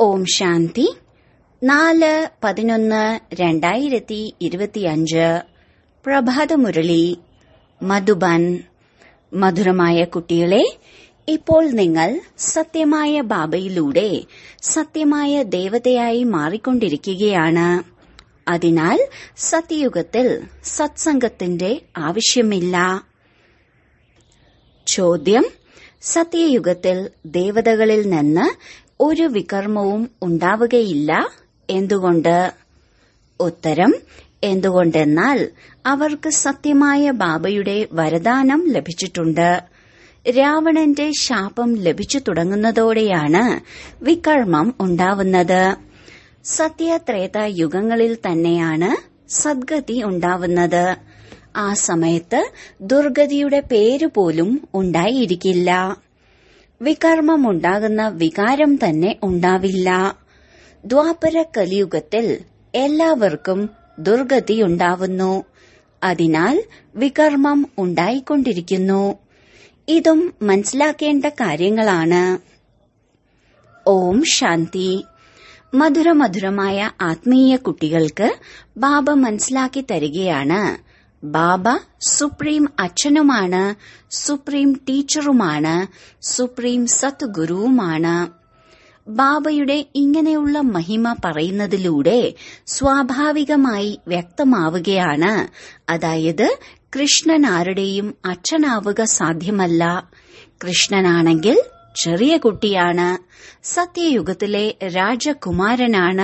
ഓം ശാന്തി നാല് പതിനൊന്ന് രണ്ടായിരത്തി ഇരുപത്തിയഞ്ച് പ്രഭാതമുരളി മധുബൻ മധുരമായ കുട്ടികളെ ഇപ്പോൾ നിങ്ങൾ സത്യമായ ബാബയിലൂടെ സത്യമായ ദേവതയായി മാറിക്കൊണ്ടിരിക്കുകയാണ് അതിനാൽ സത്യയുഗത്തിൽ സത്സംഗത്തിന്റെ ആവശ്യമില്ല ചോദ്യം സത്യയുഗത്തിൽ ദേവതകളിൽ നിന്ന് ഒരു വികർമ്മവും ഉണ്ടാവുകയില്ല എന്തുകൊണ്ട് ഉത്തരം എന്തുകൊണ്ടെന്നാൽ അവർക്ക് സത്യമായ ബാബയുടെ വരദാനം ലഭിച്ചിട്ടുണ്ട് രാവണന്റെ ശാപം ലഭിച്ചു തുടങ്ങുന്നതോടെയാണ് വികർമ്മം ഉണ്ടാവുന്നത് സത്യത്രേത യുഗങ്ങളിൽ തന്നെയാണ് സദ്ഗതി ഉണ്ടാവുന്നത് ആ സമയത്ത് ദുർഗതിയുടെ പേര് പോലും ഉണ്ടായിരിക്കില്ല വികർമ്മമുണ്ടാകുന്ന വികാരം തന്നെ ഉണ്ടാവില്ല ദ്വാപര കലിയുഗത്തിൽ എല്ലാവർക്കും ദുർഗതി ഉണ്ടാവുന്നു അതിനാൽ വികർമ്മം ഉണ്ടായിക്കൊണ്ടിരിക്കുന്നു ഇതും മനസ്സിലാക്കേണ്ട കാര്യങ്ങളാണ് ഓം ശാന്തി മധുരമധുരമായ ആത്മീയ കുട്ടികൾക്ക് ബാബ മനസ്സിലാക്കി തരികയാണ് ബാബ സുപ്രീം അച്ഛനുമാണ് സുപ്രീം ടീച്ചറുമാണ് സുപ്രീം സത്ഗുരുവുമാണ് ബാബയുടെ ഇങ്ങനെയുള്ള മഹിമ പറയുന്നതിലൂടെ സ്വാഭാവികമായി വ്യക്തമാവുകയാണ് അതായത് കൃഷ്ണൻ ആരുടെയും അച്ഛനാവുക സാധ്യമല്ല കൃഷ്ണനാണെങ്കിൽ ചെറിയ കുട്ടിയാണ് സത്യയുഗത്തിലെ രാജകുമാരനാണ്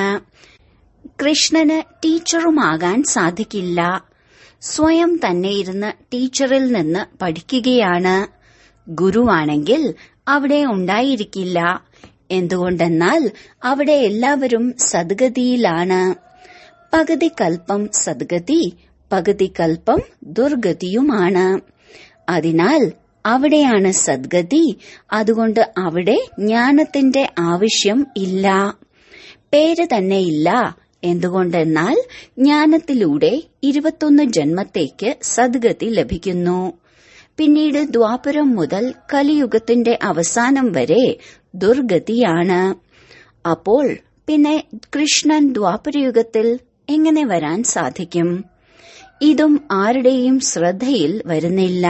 കൃഷ്ണന് ടീച്ചറുമാകാൻ സാധിക്കില്ല സ്വയം തന്നെ ഇരുന്ന് ടീച്ചറിൽ നിന്ന് പഠിക്കുകയാണ് ഗുരുവാണെങ്കിൽ അവിടെ ഉണ്ടായിരിക്കില്ല എന്തുകൊണ്ടെന്നാൽ അവിടെ എല്ലാവരും സദ്ഗതിയിലാണ് പകുതി കൽപ്പം സദ്ഗതി പകുതി കൽപ്പം ദുർഗതിയുമാണ് അതിനാൽ അവിടെയാണ് സദ്ഗതി അതുകൊണ്ട് അവിടെ ജ്ഞാനത്തിന്റെ ആവശ്യം ഇല്ല പേര് തന്നെ ഇല്ല എന്തുകൊണ്ടെന്നാൽ ജ്ഞാനത്തിലൂടെ ഇരുപത്തൊന്ന് ജന്മത്തേക്ക് സദ്ഗതി ലഭിക്കുന്നു പിന്നീട് ദ്വാപരം മുതൽ കലിയുഗത്തിന്റെ അവസാനം വരെ ദുർഗതിയാണ് അപ്പോൾ പിന്നെ കൃഷ്ണൻ ദ്വാപരയുഗത്തിൽ എങ്ങനെ വരാൻ സാധിക്കും ഇതും ആരുടെയും ശ്രദ്ധയിൽ വരുന്നില്ല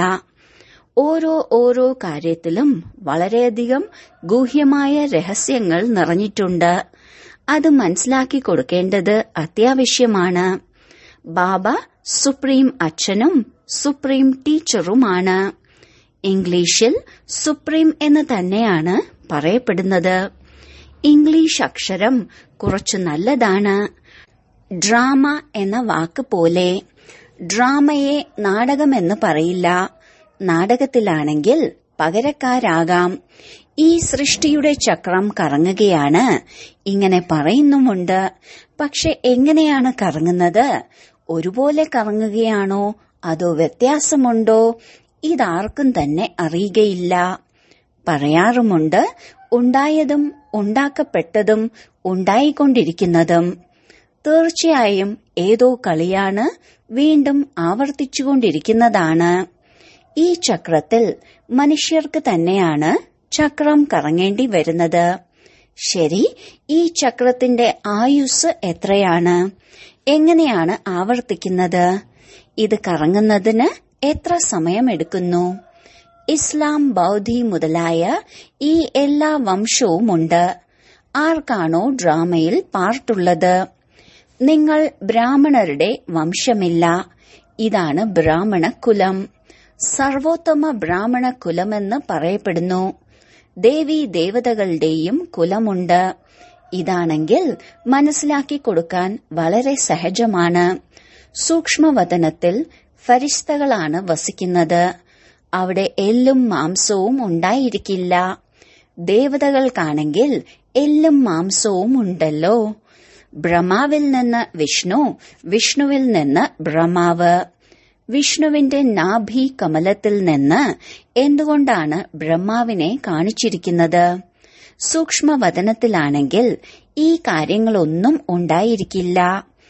ഓരോ ഓരോ കാര്യത്തിലും വളരെയധികം ഗൂഹ്യമായ രഹസ്യങ്ങൾ നിറഞ്ഞിട്ടുണ്ട് അത് മനസ്സിലാക്കി കൊടുക്കേണ്ടത് അത്യാവശ്യമാണ് ബാബ സുപ്രീം അച്ഛനും സുപ്രീം ടീച്ചറുമാണ് ഇംഗ്ലീഷിൽ സുപ്രീം എന്ന് തന്നെയാണ് പറയപ്പെടുന്നത് ഇംഗ്ലീഷ് അക്ഷരം കുറച്ചു നല്ലതാണ് ഡ്രാമ എന്ന വാക്ക് പോലെ ഡ്രാമയെ നാടകമെന്ന് പറയില്ല നാടകത്തിലാണെങ്കിൽ പകരക്കാരാകാം ഈ സൃഷ്ടിയുടെ ചക്രം കറങ്ങുകയാണ് ഇങ്ങനെ പറയുന്നുമുണ്ട് പക്ഷെ എങ്ങനെയാണ് കറങ്ങുന്നത് ഒരുപോലെ കറങ്ങുകയാണോ അതോ വ്യത്യാസമുണ്ടോ ഇതാർക്കും തന്നെ അറിയുകയില്ല പറയാറുമുണ്ട് ഉണ്ടായതും ഉണ്ടാക്കപ്പെട്ടതും ഉണ്ടായിക്കൊണ്ടിരിക്കുന്നതും തീർച്ചയായും ഏതോ കളിയാണ് വീണ്ടും ആവർത്തിച്ചുകൊണ്ടിരിക്കുന്നതാണ് ഈ ചക്രത്തിൽ മനുഷ്യർക്ക് തന്നെയാണ് ചക്രം കറങ്ങേണ്ടി വരുന്നത് ശരി ഈ ചക്രത്തിന്റെ ആയുസ് എത്രയാണ് എങ്ങനെയാണ് ആവർത്തിക്കുന്നത് ഇത് കറങ്ങുന്നതിന് എത്ര സമയമെടുക്കുന്നു ഇസ്ലാം ബൌദ്ധി മുതലായ ഈ എല്ലാ വംശവുമുണ്ട് ആർക്കാണോ ഡ്രാമയിൽ പാർട്ടുള്ളത് നിങ്ങൾ ബ്രാഹ്മണരുടെ വംശമില്ല ഇതാണ് ബ്രാഹ്മണ കുലം സർവോത്തമ ബ്രാഹ്മണ കുലമെന്ന് പറയപ്പെടുന്നു ദേവി ദേവതകളുടെയും കുലമുണ്ട് ഇതാണെങ്കിൽ മനസ്സിലാക്കി കൊടുക്കാൻ വളരെ സഹജമാണ് സൂക്ഷ്മവതനത്തിൽ ഫരിസ്തകളാണ് വസിക്കുന്നത് അവിടെ എല്ലും മാംസവും ഉണ്ടായിരിക്കില്ല ദേവതകൾക്കാണെങ്കിൽ എല്ലും മാംസവും ഉണ്ടല്ലോ ബ്രഹ്മാവിൽ നിന്ന് വിഷ്ണു വിഷ്ണുവിൽ നിന്ന് ബ്രഹ്മാവ് വിഷ്ണുവിന്റെ നാഭി കമലത്തിൽ നിന്ന് എന്തുകൊണ്ടാണ് ബ്രഹ്മാവിനെ കാണിച്ചിരിക്കുന്നത് സൂക്ഷ്മവതനത്തിലാണെങ്കിൽ ഈ കാര്യങ്ങളൊന്നും ഉണ്ടായിരിക്കില്ല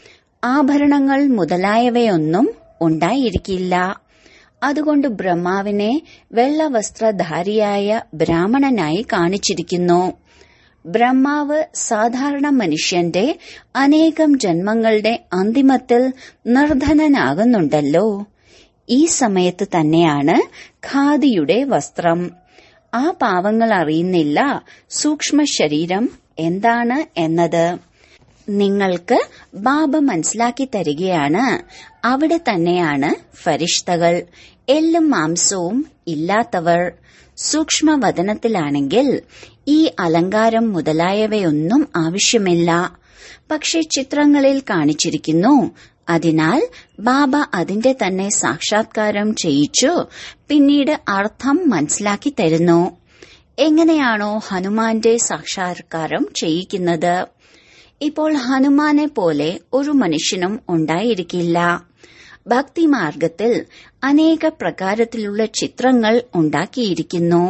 ആഭരണങ്ങൾ മുതലായവയൊന്നും ഉണ്ടായിരിക്കില്ല അതുകൊണ്ട് ബ്രഹ്മാവിനെ വെള്ളവസ്ത്രധാരിയായ ബ്രാഹ്മണനായി കാണിച്ചിരിക്കുന്നു ബ്രഹ്മാവ് സാധാരണ മനുഷ്യന്റെ അനേകം ജന്മങ്ങളുടെ അന്തിമത്തിൽ നിർധനനാകുന്നുണ്ടല്ലോ ഈ സമയത്ത് തന്നെയാണ് ഖാദിയുടെ വസ്ത്രം ആ പാവങ്ങൾ അറിയുന്നില്ല സൂക്ഷ്മ ശരീരം എന്താണ് എന്നത് നിങ്ങൾക്ക് ബാബ മനസ്സിലാക്കി തരികയാണ് അവിടെ തന്നെയാണ് ഫരിഷ്തകൾ എല്ലും മാംസവും ഇല്ലാത്തവർ സൂക്ഷ്മവദനത്തിലാണെങ്കിൽ ഈ അലങ്കാരം മുതലായവയൊന്നും ആവശ്യമില്ല പക്ഷെ ചിത്രങ്ങളിൽ കാണിച്ചിരിക്കുന്നു അതിനാൽ ബാബ അതിന്റെ തന്നെ സാക്ഷാത്കാരം ചെയ്യിച്ചു പിന്നീട് അർത്ഥം മനസ്സിലാക്കി തരുന്നു എങ്ങനെയാണോ ഹനുമാന്റെ സാക്ഷാത്കാരം ചെയ്യിക്കുന്നത് ഇപ്പോൾ ഹനുമാനെ പോലെ ഒരു മനുഷ്യനും ഉണ്ടായിരിക്കില്ല ഭക്തിമാർഗത്തിൽ അനേക പ്രകാരത്തിലുള്ള ചിത്രങ്ങൾ ഉണ്ടാക്കിയിരിക്കുന്നു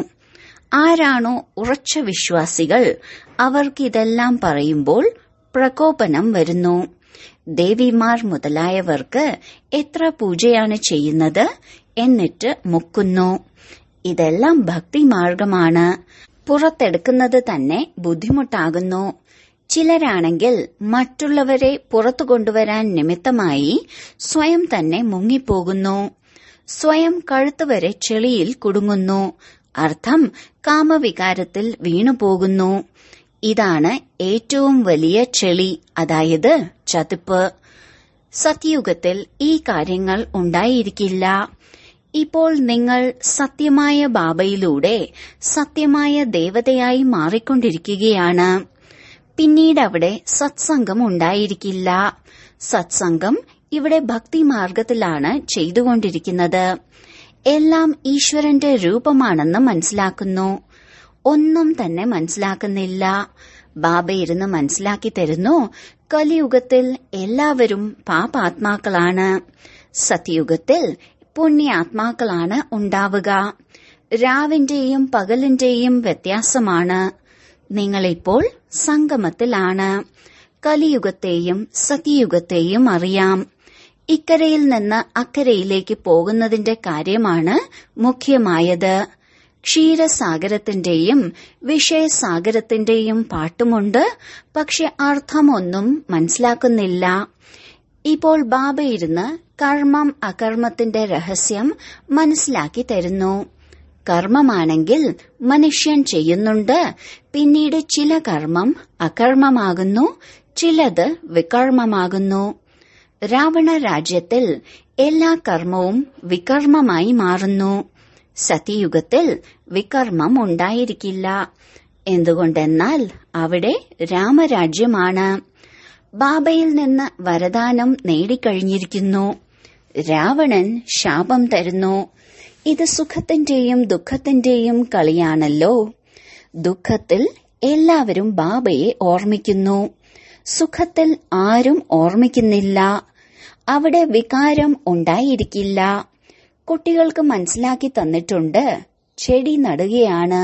ആരാണോ ഉറച്ച വിശ്വാസികൾ അവർക്കിതെല്ലാം പറയുമ്പോൾ പ്രകോപനം വരുന്നു ദേവിമാർ മുതലായവർക്ക് എത്ര പൂജയാണ് ചെയ്യുന്നത് എന്നിട്ട് മുക്കുന്നു ഇതെല്ലാം ഭക്തിമാർഗമാണ് പുറത്തെടുക്കുന്നത് തന്നെ ബുദ്ധിമുട്ടാകുന്നു ചിലരാണെങ്കിൽ മറ്റുള്ളവരെ പുറത്തു കൊണ്ടുവരാൻ നിമിത്തമായി സ്വയം തന്നെ മുങ്ങിപ്പോകുന്നു സ്വയം കഴുത്തുവരെ ചെളിയിൽ കുടുങ്ങുന്നു അർത്ഥം കാമവികാരത്തിൽ വീണുപോകുന്നു ഇതാണ് ഏറ്റവും വലിയ ചെളി അതായത് ചതുപ്പ് സത്യയുഗത്തിൽ ഈ കാര്യങ്ങൾ ഉണ്ടായിരിക്കില്ല ഇപ്പോൾ നിങ്ങൾ സത്യമായ ബാബയിലൂടെ സത്യമായ ദേവതയായി മാറിക്കൊണ്ടിരിക്കുകയാണ് പിന്നീട് അവിടെ സത്സംഗം ഉണ്ടായിരിക്കില്ല സത്സംഗം ഇവിടെ ഭക്തിമാർഗത്തിലാണ് ചെയ്തുകൊണ്ടിരിക്കുന്നത് എല്ലാം ഈശ്വരന്റെ രൂപമാണെന്ന് മനസ്സിലാക്കുന്നു ഒന്നും തന്നെ മനസ്സിലാക്കുന്നില്ല ബാബ ഇരുന്ന് മനസ്സിലാക്കി തരുന്നു കലിയുഗത്തിൽ എല്ലാവരും പാപാത്മാക്കളാണ് സത്യയുഗത്തിൽ പുണ്യാത്മാക്കളാണ് ഉണ്ടാവുക രാവിന്റെയും പകലിന്റെയും വ്യത്യാസമാണ് നിങ്ങളിപ്പോൾ സംഗമത്തിലാണ് കലിയുഗത്തെയും സത്യയുഗത്തെയും അറിയാം ഇക്കരയിൽ നിന്ന് അക്കരയിലേക്ക് പോകുന്നതിന്റെ കാര്യമാണ് മുഖ്യമായത് ക്ഷീരസാഗരത്തിന്റെയും വിഷയസാഗരത്തിന്റെയും പാട്ടുമുണ്ട് പക്ഷെ അർത്ഥമൊന്നും മനസ്സിലാക്കുന്നില്ല ഇപ്പോൾ ബാബ ഇരുന്ന് കർമ്മം അകർമ്മത്തിന്റെ രഹസ്യം മനസ്സിലാക്കി തരുന്നു കർമ്മമാണെങ്കിൽ മനുഷ്യൻ ചെയ്യുന്നുണ്ട് പിന്നീട് ചില കർമ്മം അകർമ്മമാകുന്നു ചിലത് വികർമ്മമാകുന്നു രാവണ രാജ്യത്തിൽ എല്ലാ കർമ്മവും വികർമ്മമായി മാറുന്നു സത്യയുഗത്തിൽ വികർമ്മം ഉണ്ടായിരിക്കില്ല എന്തുകൊണ്ടെന്നാൽ അവിടെ രാമരാജ്യമാണ് ബാബയിൽ നിന്ന് വരദാനം നേടിക്കഴിഞ്ഞിരിക്കുന്നു രാവണൻ ശാപം തരുന്നു ഇത് സുഖത്തിന്റെയും ദുഃഖത്തിന്റെയും കളിയാണല്ലോ ദുഃഖത്തിൽ എല്ലാവരും ബാബയെ ഓർമ്മിക്കുന്നു സുഖത്തിൽ ആരും ഓർമ്മിക്കുന്നില്ല അവിടെ വികാരം ഉണ്ടായിരിക്കില്ല കുട്ടികൾക്ക് മനസ്സിലാക്കി തന്നിട്ടുണ്ട് ചെടി നടുകയാണ്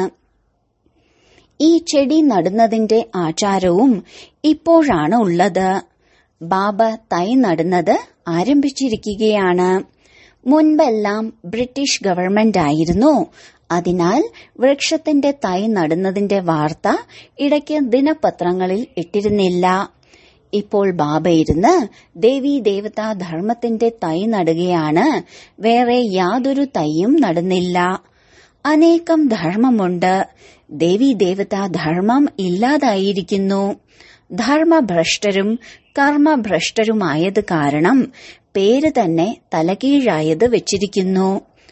ഈ ചെടി നടുന്നതിന്റെ ആചാരവും ഇപ്പോഴാണ് ഉള്ളത് ബാബ തൈ നടുന്നത് ആരംഭിച്ചിരിക്കുകയാണ് മുൻപെല്ലാം ബ്രിട്ടീഷ് ഗവൺമെന്റ് ആയിരുന്നു അതിനാൽ വൃക്ഷത്തിന്റെ തൈ നടുന്നതിന്റെ വാർത്ത ഇടയ്ക്ക് ദിനപത്രങ്ങളിൽ ഇട്ടിരുന്നില്ല ഇപ്പോൾ ബാബ ഇരുന്ന് ദേവീ ദേവതാ ധർമ്മത്തിന്റെ തൈ നടുകയാണ് വേറെ യാതൊരു തൈയും നടുന്നില്ല അനേകം ധർമ്മമുണ്ട് ദേവീ ദേവതാ ധർമ്മം ഇല്ലാതായിരിക്കുന്നു ധർമ്മഭ്രഷ്ടരും കർമ്മഭ്രഷ്ടരുമായത് കാരണം പേര് തന്നെ തലകീഴായത് വെച്ചിരിക്കുന്നു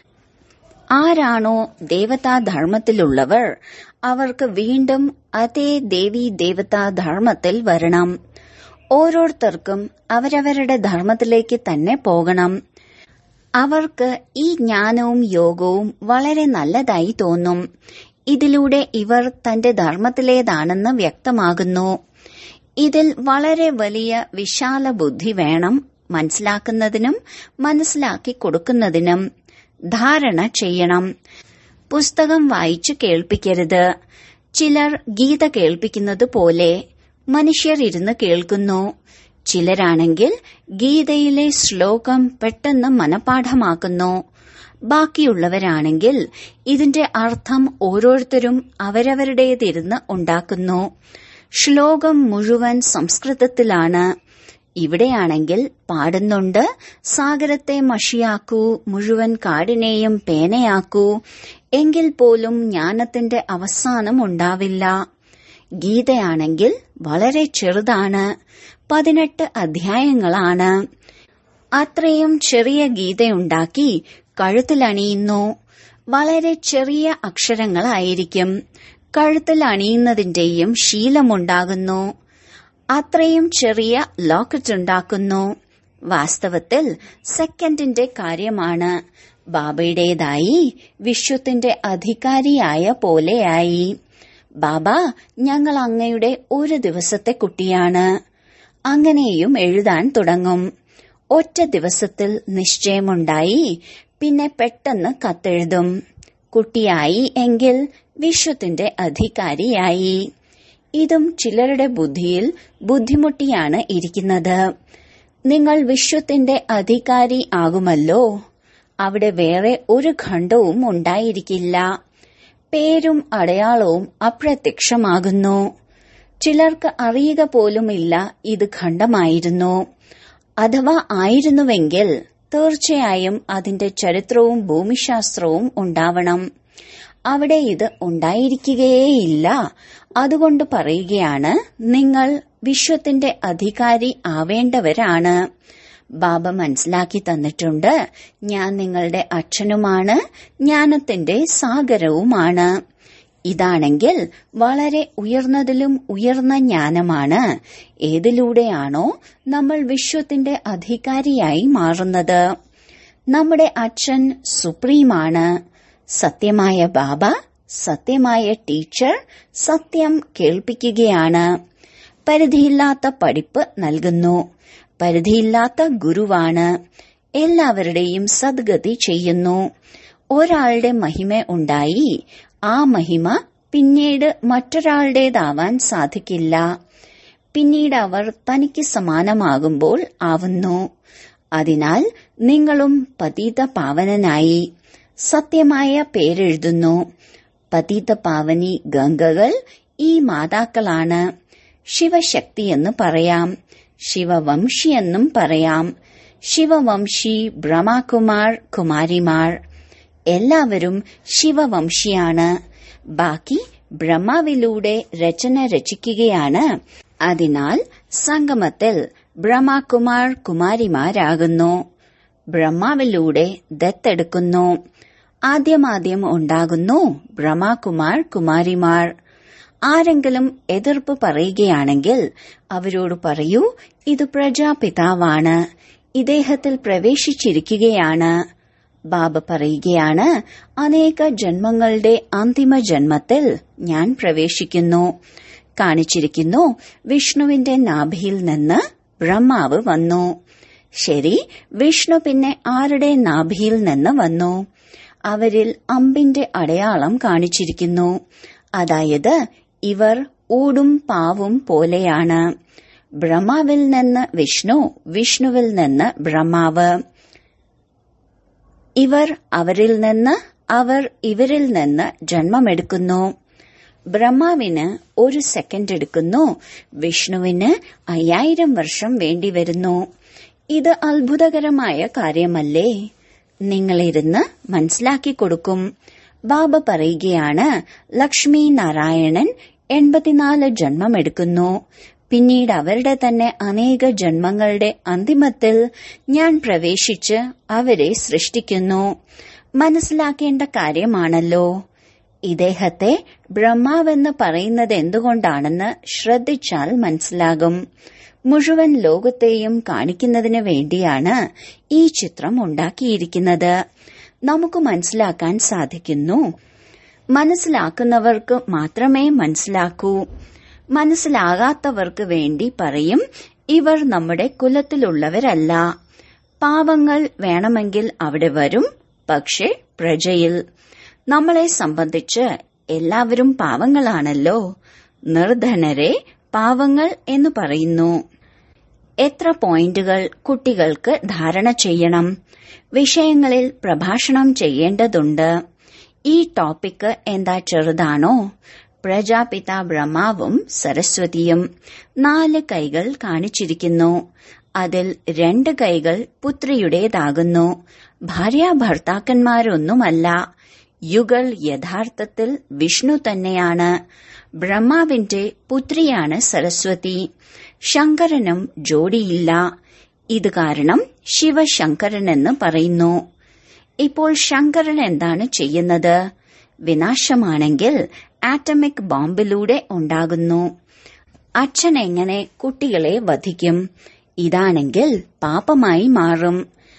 ആരാണോ ദേവതാ ധർമ്മത്തിലുള്ളവർ അവർക്ക് വീണ്ടും അതേ ദേവീ ദേവതാ ധർമ്മത്തിൽ വരണം ഓരോരുത്തർക്കും അവരവരുടെ ധർമ്മത്തിലേക്ക് തന്നെ പോകണം അവർക്ക് ഈ ജ്ഞാനവും യോഗവും വളരെ നല്ലതായി തോന്നും ഇതിലൂടെ ഇവർ തന്റെ ധർമ്മത്തിലേതാണെന്ന് വ്യക്തമാകുന്നു ഇതിൽ വളരെ വലിയ വിശാല ബുദ്ധി വേണം മനസ്സിലാക്കുന്നതിനും മനസ്സിലാക്കി കൊടുക്കുന്നതിനും ധാരണ ചെയ്യണം പുസ്തകം വായിച്ചു കേൾപ്പിക്കരുത് ചിലർ ഗീത കേൾപ്പിക്കുന്നത് പോലെ മനുഷ്യർ ഇരുന്ന് കേൾക്കുന്നു ചിലരാണെങ്കിൽ ഗീതയിലെ ശ്ലോകം പെട്ടെന്ന് മനപാഠമാക്കുന്നു ബാക്കിയുള്ളവരാണെങ്കിൽ ഇതിന്റെ അർത്ഥം ഓരോരുത്തരും അവരവരുടേതിരുന്ന് ഉണ്ടാക്കുന്നു ശ്ലോകം മുഴുവൻ സംസ്കൃതത്തിലാണ് ഇവിടെയാണെങ്കിൽ പാടുന്നുണ്ട് സാഗരത്തെ മഷിയാക്കൂ മുഴുവൻ കാടിനെയും പേനയാക്കൂ എങ്കിൽ പോലും ജ്ഞാനത്തിന്റെ അവസാനം ഉണ്ടാവില്ല ഗീതയാണെങ്കിൽ വളരെ ചെറുതാണ് പതിനെട്ട് അധ്യായങ്ങളാണ് അത്രയും ചെറിയ ഗീതയുണ്ടാക്കി കഴുത്തിലണിയുന്നു വളരെ ചെറിയ അക്ഷരങ്ങളായിരിക്കും കഴുത്തിൽ അണിയുന്നതിന്റെയും ശീലമുണ്ടാകുന്നു അത്രയും ചെറിയ ലോക്കറ്റ് ഉണ്ടാക്കുന്നു വാസ്തവത്തിൽ സെക്കൻഡിന്റെ കാര്യമാണ് ബാബയുടേതായി വിശ്വത്തിന്റെ അധികാരിയായ പോലെയായി ബാബ ഞങ്ങൾ അങ്ങയുടെ ഒരു ദിവസത്തെ കുട്ടിയാണ് അങ്ങനെയും എഴുതാൻ തുടങ്ങും ഒറ്റ ദിവസത്തിൽ നിശ്ചയമുണ്ടായി പിന്നെ പെട്ടെന്ന് കത്തെഴുതും കുട്ടിയായി എങ്കിൽ വിശ്വത്തിന്റെ അധികാരിയായി ഇതും ചിലരുടെ ബുദ്ധിയിൽ ബുദ്ധിമുട്ടിയാണ് ഇരിക്കുന്നത് നിങ്ങൾ വിശ്വത്തിന്റെ അധികാരി ആകുമല്ലോ അവിടെ വേറെ ഒരു ഖണ്ഡവും ഉണ്ടായിരിക്കില്ല പേരും അടയാളവും അപ്രത്യക്ഷമാകുന്നു ചിലർക്ക് അറിയുക പോലുമില്ല ഇത് ഖണ്ഡമായിരുന്നു അഥവാ ആയിരുന്നുവെങ്കിൽ തീർച്ചയായും അതിന്റെ ചരിത്രവും ഭൂമിശാസ്ത്രവും ഉണ്ടാവണം അവിടെ ഇത് ഉണ്ടായിരിക്കുകയേയില്ല അതുകൊണ്ട് പറയുകയാണ് നിങ്ങൾ വിശ്വത്തിന്റെ അധികാരി ആവേണ്ടവരാണ് ബാബ മനസ്സിലാക്കി തന്നിട്ടുണ്ട് ഞാൻ നിങ്ങളുടെ അച്ഛനുമാണ് ജ്ഞാനത്തിന്റെ സാഗരവുമാണ് ഇതാണെങ്കിൽ വളരെ ഉയർന്നതിലും ഉയർന്ന ജ്ഞാനമാണ് ഏതിലൂടെയാണോ നമ്മൾ വിശ്വത്തിന്റെ അധികാരിയായി മാറുന്നത് നമ്മുടെ അച്ഛൻ സുപ്രീമാണ് സത്യമായ ബാബ സത്യമായ ടീച്ചർ സത്യം കേൾപ്പിക്കുകയാണ് പരിധിയില്ലാത്ത പഠിപ്പ് നൽകുന്നു പരിധിയില്ലാത്ത ഗുരുവാണ് എല്ലാവരുടെയും സദ്ഗതി ചെയ്യുന്നു ഒരാളുടെ മഹിമ ഉണ്ടായി ആ മഹിമ പിന്നീട് മറ്റൊരാളുടേതാവാൻ സാധിക്കില്ല പിന്നീട് അവർ തനിക്ക് സമാനമാകുമ്പോൾ ആവുന്നു അതിനാൽ നിങ്ങളും പതീത പാവനനായി സത്യമായ പേരെഴുതുന്നു പതീത പാവനി ഗംഗകൾ ഈ മാതാക്കളാണ് ശിവശക്തി എന്ന് പറയാം ശിവവംശി എന്നും പറയാം ശിവവംശി ബ്രഹ്മകുമാർ കുമാരിമാർ എല്ലാവരും ശിവവംശിയാണ് ബാക്കി ബ്രഹ്മാവിലൂടെ രചന രചിക്കുകയാണ് അതിനാൽ സംഗമത്തിൽ ബ്രഹ്മകുമാർ കുമാരിമാരാകുന്നു ബ്രഹ്മാവിലൂടെ ദത്തെടുക്കുന്നു ആദ്യമാദ്യം ഉണ്ടാകുന്നു ബ്രഹ്മകുമാർ കുമാരിമാർ ആരെങ്കിലും എതിർപ്പ് പറയുകയാണെങ്കിൽ അവരോട് പറയൂ ഇത് പ്രജാപിതാവാണ് ഇദ്ദേഹത്തിൽ പ്രവേശിച്ചിരിക്കുകയാണ് ബാബ പറയുകയാണ് അനേക ജന്മങ്ങളുടെ അന്തിമ ജന്മത്തിൽ ഞാൻ പ്രവേശിക്കുന്നു കാണിച്ചിരിക്കുന്നു വിഷ്ണുവിന്റെ നാഭിയിൽ നിന്ന് ബ്രഹ്മാവ് വന്നു ശരി വിഷ്ണു പിന്നെ ആരുടെ നാഭിയിൽ നിന്ന് വന്നു അവരിൽ അമ്പിന്റെ അടയാളം കാണിച്ചിരിക്കുന്നു അതായത് ഇവർ ഊടും പാവും പോലെയാണ് ബ്രഹ്മാവിൽ നിന്ന് വിഷ്ണു വിഷ്ണുവിൽ നിന്ന് ബ്രഹ്മാവ് ഇവർ അവരിൽ നിന്ന് അവർ ഇവരിൽ നിന്ന് ജന്മമെടുക്കുന്നു ബ്രഹ്മാവിന് ഒരു സെക്കൻഡ് എടുക്കുന്നു വിഷ്ണുവിന് അയ്യായിരം വർഷം വേണ്ടിവരുന്നു ഇത് അത്ഭുതകരമായ കാര്യമല്ലേ നിങ്ങളിരുന്ന് മനസ്സിലാക്കി കൊടുക്കും ബാബ പറയുകയാണ് ലക്ഷ്മി നാരായണൻ എൺപത്തിനാല് ജന്മമെടുക്കുന്നു പിന്നീട് അവരുടെ തന്നെ അനേക ജന്മങ്ങളുടെ അന്തിമത്തിൽ ഞാൻ പ്രവേശിച്ച് അവരെ സൃഷ്ടിക്കുന്നു മനസ്സിലാക്കേണ്ട കാര്യമാണല്ലോ ഇദ്ദേഹത്തെ ബ്രഹ്മാവെന്ന് പറയുന്നത് എന്തുകൊണ്ടാണെന്ന് ശ്രദ്ധിച്ചാൽ മനസ്സിലാകും മുഴുവൻ ലോകത്തെയും കാണിക്കുന്നതിന് വേണ്ടിയാണ് ഈ ചിത്രം ഉണ്ടാക്കിയിരിക്കുന്നത് നമുക്ക് മനസ്സിലാക്കാൻ സാധിക്കുന്നു മനസ്സിലാക്കുന്നവർക്ക് മാത്രമേ മനസ്സിലാക്കൂ മനസ്സിലാകാത്തവർക്ക് വേണ്ടി പറയും ഇവർ നമ്മുടെ കുലത്തിലുള്ളവരല്ല പാവങ്ങൾ വേണമെങ്കിൽ അവിടെ വരും പക്ഷെ പ്രജയിൽ നമ്മളെ സംബന്ധിച്ച് എല്ലാവരും പാവങ്ങളാണല്ലോ നിർധനരെ പാവങ്ങൾ എന്ന് പറയുന്നു എത്ര പോയിന്റുകൾ കുട്ടികൾക്ക് ധാരണ ചെയ്യണം വിഷയങ്ങളിൽ പ്രഭാഷണം ചെയ്യേണ്ടതുണ്ട് ഈ ടോപ്പിക്ക് എന്താ ചെറുതാണോ പ്രജാപിത ബ്രഹ്മാവും സരസ്വതിയും നാല് കൈകൾ കാണിച്ചിരിക്കുന്നു അതിൽ രണ്ട് കൈകൾ പുത്രിയുടേതാകുന്നു ഭാര്യ ഭർത്താക്കന്മാരൊന്നുമല്ല യുഗൾ യഥാർത്ഥത്തിൽ വിഷ്ണു തന്നെയാണ് ബ്രഹ്മാവിന്റെ പുത്രിയാണ് സരസ്വതി ശങ്കരനും ജോഡിയില്ല ഇത് കാരണം ശിവശങ്കരനെന്ന് പറയുന്നു ഇപ്പോൾ ശങ്കരൻ എന്താണ് ചെയ്യുന്നത് വിനാശമാണെങ്കിൽ ആറ്റമിക് ബോംബിലൂടെ ഉണ്ടാകുന്നു അച്ഛൻ എങ്ങനെ കുട്ടികളെ വധിക്കും ഇതാണെങ്കിൽ പാപമായി മാറും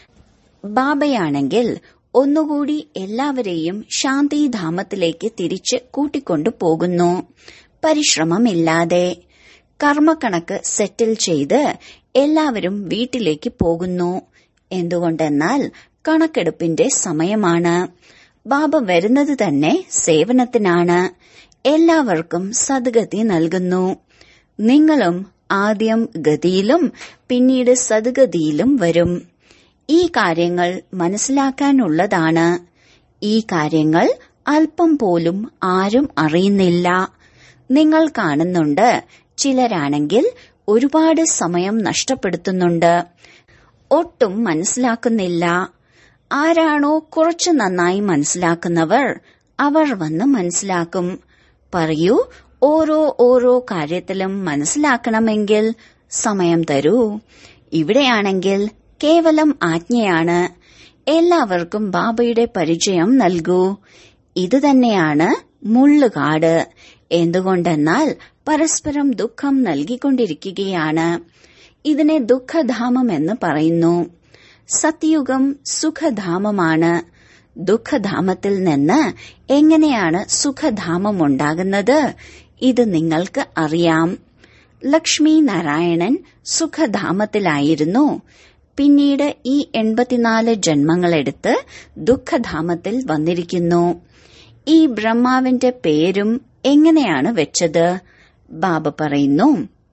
ബാബയാണെങ്കിൽ ഒന്നുകൂടി എല്ലാവരെയും ശാന്തിധാമത്തിലേക്ക് തിരിച്ച് കൂട്ടിക്കൊണ്ടു പോകുന്നു പരിശ്രമമില്ലാതെ കർമ്മക്കണക്ക് സെറ്റിൽ ചെയ്ത് എല്ലാവരും വീട്ടിലേക്ക് പോകുന്നു എന്തുകൊണ്ടെന്നാൽ കണക്കെടുപ്പിന്റെ സമയമാണ് ബാബ വരുന്നത് തന്നെ സേവനത്തിനാണ് എല്ലാവർക്കും സദ്ഗതി നൽകുന്നു നിങ്ങളും ആദ്യം ഗതിയിലും പിന്നീട് സദ്ഗതിയിലും വരും ഈ കാര്യങ്ങൾ മനസ്സിലാക്കാനുള്ളതാണ് ഈ കാര്യങ്ങൾ അല്പം പോലും ആരും അറിയുന്നില്ല നിങ്ങൾ കാണുന്നുണ്ട് ചിലരാണെങ്കിൽ ഒരുപാട് സമയം നഷ്ടപ്പെടുത്തുന്നുണ്ട് ഒട്ടും മനസ്സിലാക്കുന്നില്ല ആരാണോ കുറച്ചു നന്നായി മനസ്സിലാക്കുന്നവർ അവർ വന്ന് മനസ്സിലാക്കും പറയൂ ഓരോ ഓരോ കാര്യത്തിലും മനസ്സിലാക്കണമെങ്കിൽ സമയം തരൂ ഇവിടെയാണെങ്കിൽ കേവലം ആജ്ഞയാണ് എല്ലാവർക്കും ബാബയുടെ പരിചയം നൽകൂ ഇത് തന്നെയാണ് മുള്ളുകാട് എന്തുകൊണ്ടെന്നാൽ പരസ്പരം ദുഃഖം നൽകിക്കൊണ്ടിരിക്കുകയാണ് ഇതിനെ ദുഃഖധാമം എന്ന് പറയുന്നു സത്യുഗം സുഖധാമമാണ് ദുഃഖധാമത്തിൽ നിന്ന് എങ്ങനെയാണ് സുഖധാമം ഉണ്ടാകുന്നത് ഇത് നിങ്ങൾക്ക് അറിയാം ലക്ഷ്മി നാരായണൻ സുഖധാമത്തിലായിരുന്നു പിന്നീട് ഈ എൺപത്തിനാല് ജന്മങ്ങളെടുത്ത് ദുഃഖധാമത്തിൽ വന്നിരിക്കുന്നു ഈ ബ്രഹ്മാവിന്റെ പേരും എങ്ങനെയാണ് വെച്ചത് ബാബ പറയുന്നു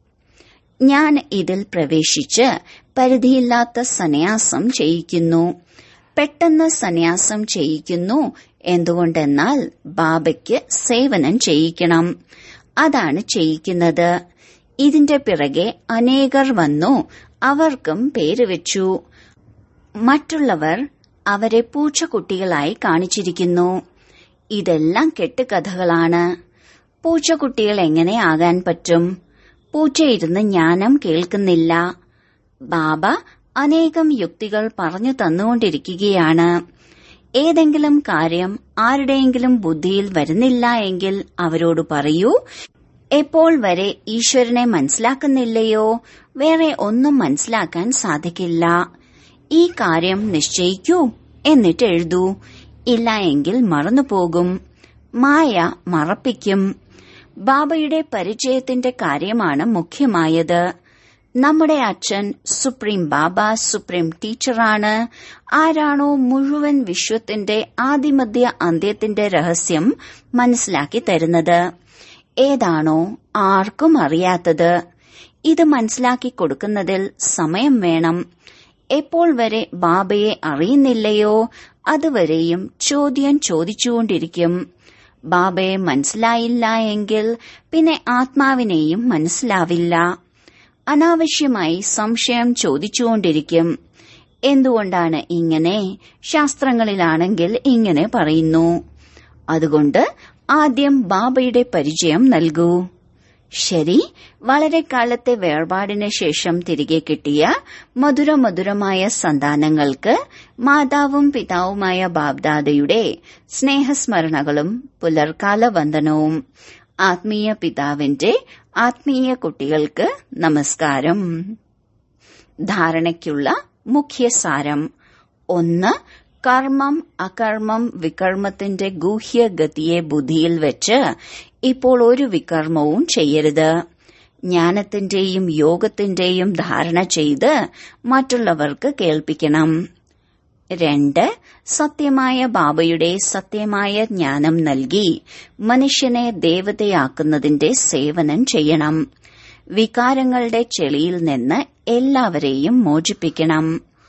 ഞാൻ ഇതിൽ പ്രവേശിച്ച് പരിധിയില്ലാത്ത സന്യാസം ചെയ്യിക്കുന്നു പെട്ടെന്ന് സന്യാസം ചെയ്യിക്കുന്നു എന്തുകൊണ്ടെന്നാൽ ബാബയ്ക്ക് സേവനം ചെയ്യിക്കണം അതാണ് ചെയ്യിക്കുന്നത് ഇതിന്റെ പിറകെ അനേകർ വന്നു അവർക്കും പേര് വെച്ചു മറ്റുള്ളവർ അവരെ പൂച്ചക്കുട്ടികളായി കാണിച്ചിരിക്കുന്നു ഇതെല്ലാം കെട്ടുകഥകളാണ് പൂച്ചക്കുട്ടികൾ എങ്ങനെ ആകാൻ പറ്റും പൂച്ചയിരുന്ന് ജ്ഞാനം കേൾക്കുന്നില്ല ബാബ അനേകം യുക്തികൾ പറഞ്ഞു തന്നുകൊണ്ടിരിക്കുകയാണ് ഏതെങ്കിലും കാര്യം ആരുടെയെങ്കിലും ബുദ്ധിയിൽ വരുന്നില്ല എങ്കിൽ അവരോട് പറയൂ എപ്പോൾ വരെ ഈശ്വരനെ മനസ്സിലാക്കുന്നില്ലയോ വേറെ ഒന്നും മനസ്സിലാക്കാൻ സാധിക്കില്ല ഈ കാര്യം നിശ്ചയിക്കൂ എന്നിട്ട് എഴുതൂ ഇല്ല എങ്കിൽ മറന്നുപോകും മായ മറപ്പിക്കും ബാബയുടെ പരിചയത്തിന്റെ കാര്യമാണ് മുഖ്യമായത് നമ്മുടെ അച്ഛൻ സുപ്രീം ബാബ സുപ്രീം ടീച്ചറാണ് ആരാണോ മുഴുവൻ വിശ്വത്തിന്റെ ആദിമധ്യ അന്ത്യത്തിന്റെ രഹസ്യം മനസ്സിലാക്കി തരുന്നത് ഏതാണോ ആർക്കും അറിയാത്തത് ഇത് മനസ്സിലാക്കി കൊടുക്കുന്നതിൽ സമയം വേണം എപ്പോൾ വരെ ബാബയെ അറിയുന്നില്ലയോ അതുവരെയും ചോദ്യം ചോദിച്ചുകൊണ്ടിരിക്കും ബാബയെ മനസ്സിലായില്ല എങ്കിൽ പിന്നെ ആത്മാവിനെയും മനസ്സിലാവില്ല അനാവശ്യമായി സംശയം ചോദിച്ചുകൊണ്ടിരിക്കും എന്തുകൊണ്ടാണ് ഇങ്ങനെ ശാസ്ത്രങ്ങളിലാണെങ്കിൽ ഇങ്ങനെ പറയുന്നു അതുകൊണ്ട് ആദ്യം ബാബയുടെ പരിചയം നൽകൂ ശരി വളരെ കാലത്തെ വേർപാടിന് ശേഷം തിരികെ കിട്ടിയ മധുരമധുരമായ സന്താനങ്ങൾക്ക് മാതാവും പിതാവുമായ ബാബ്ദാദയുടെ സ്നേഹസ്മരണകളും പുലർക്കാല വന്ദനവും ആത്മീയ പിതാവിന്റെ ആത്മീയ കുട്ടികൾക്ക് നമസ്കാരം ധാരണയ്ക്കുള്ള മുഖ്യ സാരം ഒന്ന് കർമ്മം അകർമ്മം വികർമ്മത്തിന്റെ ഗൂഹ്യഗതിയെ ബുദ്ധിയിൽ വെച്ച് ഇപ്പോൾ ഒരു വികർമ്മവും ചെയ്യരുത് ജ്ഞാനത്തിന്റെയും യോഗത്തിന്റെയും ധാരണ ചെയ്ത് മറ്റുള്ളവർക്ക് കേൾപ്പിക്കണം രണ്ട് സത്യമായ ബാബയുടെ സത്യമായ ജ്ഞാനം നൽകി മനുഷ്യനെ ദേവതയാക്കുന്നതിന്റെ സേവനം ചെയ്യണം വികാരങ്ങളുടെ ചെളിയിൽ നിന്ന് എല്ലാവരെയും മോചിപ്പിക്കണം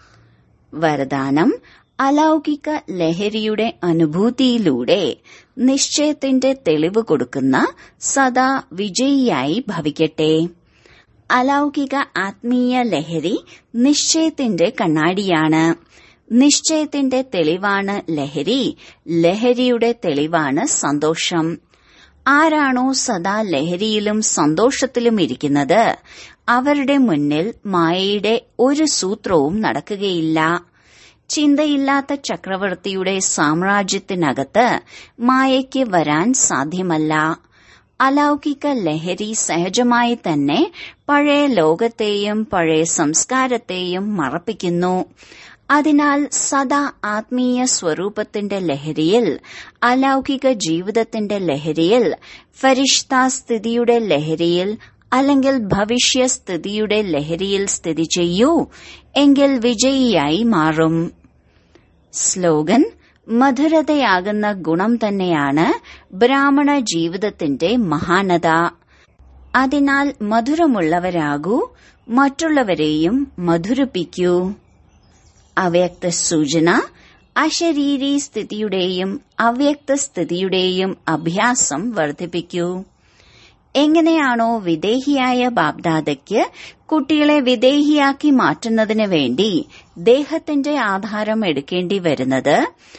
വരദാനം അലൗകിക ലഹരിയുടെ അനുഭൂതിയിലൂടെ നിശ്ചയത്തിന്റെ തെളിവ് കൊടുക്കുന്ന സദാ വിജയിയായി ഭവിക്കട്ടെ അലൗകിക ആത്മീയ ലഹരി നിശ്ചയത്തിന്റെ കണ്ണാടിയാണ് നിശ്ചയത്തിന്റെ തെളിവാണ് ലഹരി ലഹരിയുടെ തെളിവാണ് സന്തോഷം ആരാണോ സദാ ലഹരിയിലും സന്തോഷത്തിലും ഇരിക്കുന്നത് അവരുടെ മുന്നിൽ മായയുടെ ഒരു സൂത്രവും നടക്കുകയില്ല ചിന്തയില്ലാത്ത ചക്രവർത്തിയുടെ സാമ്രാജ്യത്തിനകത്ത് മായയ്ക്ക് വരാൻ സാധ്യമല്ല അലൗകിക ലഹരി സഹജമായി തന്നെ പഴയ ലോകത്തെയും പഴയ സംസ്കാരത്തെയും മറപ്പിക്കുന്നു അതിനാൽ സദാ ആത്മീയ സ്വരൂപത്തിന്റെ ലഹരിയിൽ അലൗകിക ജീവിതത്തിന്റെ ലഹരിയിൽ ഫരിഷ്ത സ്ഥിതിയുടെ ലഹരിയിൽ അല്ലെങ്കിൽ ഭവിഷ്യ സ്ഥിതിയുടെ ലഹരിയിൽ സ്ഥിതി ചെയ്യൂ എങ്കിൽ വിജയിയായി മാറും സ്ലോഗൻ മധുരതയാകുന്ന ഗുണം തന്നെയാണ് ബ്രാഹ്മണ ജീവിതത്തിന്റെ മഹാനത അതിനാൽ മധുരമുള്ളവരാകൂ മറ്റുള്ളവരെയും മധുരിപ്പിക്കൂ അവ്യക്ത സൂചന അശരീരി സ്ഥിതിയുടെയും അവ്യക്ത സ്ഥിതിയുടെയും അഭ്യാസം വർദ്ധിപ്പിക്കൂ എങ്ങനെയാണോ വിദേഹിയായ ബാബ്ദാദയ്ക്ക് കുട്ടികളെ വിദേഹിയാക്കി മാറ്റുന്നതിന് വേണ്ടി ദേഹത്തിന്റെ ആധാരം എടുക്കേണ്ടി വരുന്നത്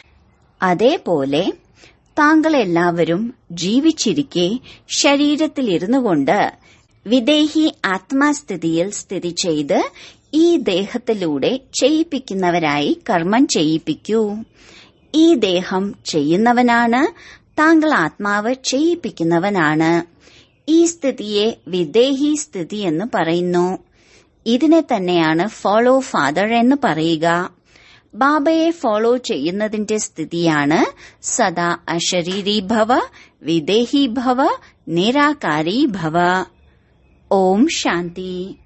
അതേപോലെ താങ്കൾ എല്ലാവരും ജീവിച്ചിരിക്കെ ശരീരത്തിലിരുന്നു കൊണ്ട് വിദേഹി ആത്മാസ്ഥിതിയിൽ സ്ഥിതി ചെയ്ത് ഈ ദേഹത്തിലൂടെ ചെയ്യിപ്പിക്കുന്നവരായി കർമ്മം ചെയ്യിപ്പിക്കൂ ഈ ദേഹം ചെയ്യുന്നവനാണ് താങ്കൾ ആത്മാവ് ചെയ്യിപ്പിക്കുന്നവനാണ് ഈ സ്ഥിതിയെ വിദേഹി സ്ഥിതി എന്ന് പറയുന്നു ഇതിനെ തന്നെയാണ് ഫോളോ ഫാദർ എന്ന് പറയുക ബാബയെ ഫോളോ ചെയ്യുന്നതിന്റെ സ്ഥിതിയാണ് സദാ അശരീരി ഭവ വിദേഹി ഭവ നിരാകാരി ഭവ ഓം ശാന്തി